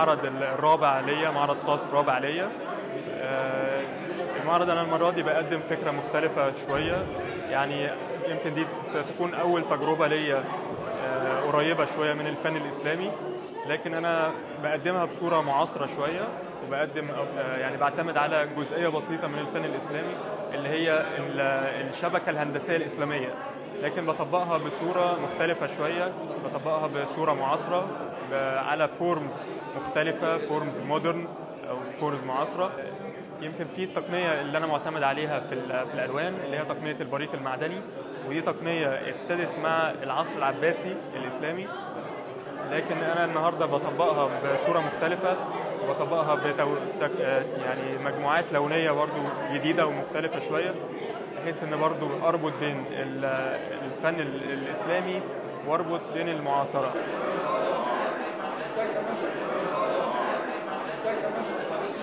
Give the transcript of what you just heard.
المعرض الرابع ليا معرض خاص رابع ليا آه، المعرض انا المره دي بقدم فكره مختلفه شويه يعني يمكن دي تكون اول تجربه ليا آه، قريبه شويه من الفن الاسلامي لكن انا بقدمها بصوره معاصره شويه وبقدم آه، يعني بعتمد على جزئيه بسيطه من الفن الاسلامي اللي هي ال- الشبكه الهندسيه الاسلاميه لكن بطبقها بصوره مختلفه شويه بطبقها بصوره معاصره ب- على فورمز مختلفه فورمز مودرن او فورمز معاصره يمكن في التقنيه اللي انا معتمد عليها في ال- في الالوان اللي هي تقنيه البريق المعدني ودي تقنيه ابتدت مع العصر العباسي الاسلامي لكن انا النهارده بطبقها بصوره مختلفه وبطبقها بتو... تك... يعني مجموعات لونيه برضو جديده ومختلفه شويه بحيث ان برضو اربط بين ال- الفن ال- الاسلامي واربط بين المعاصره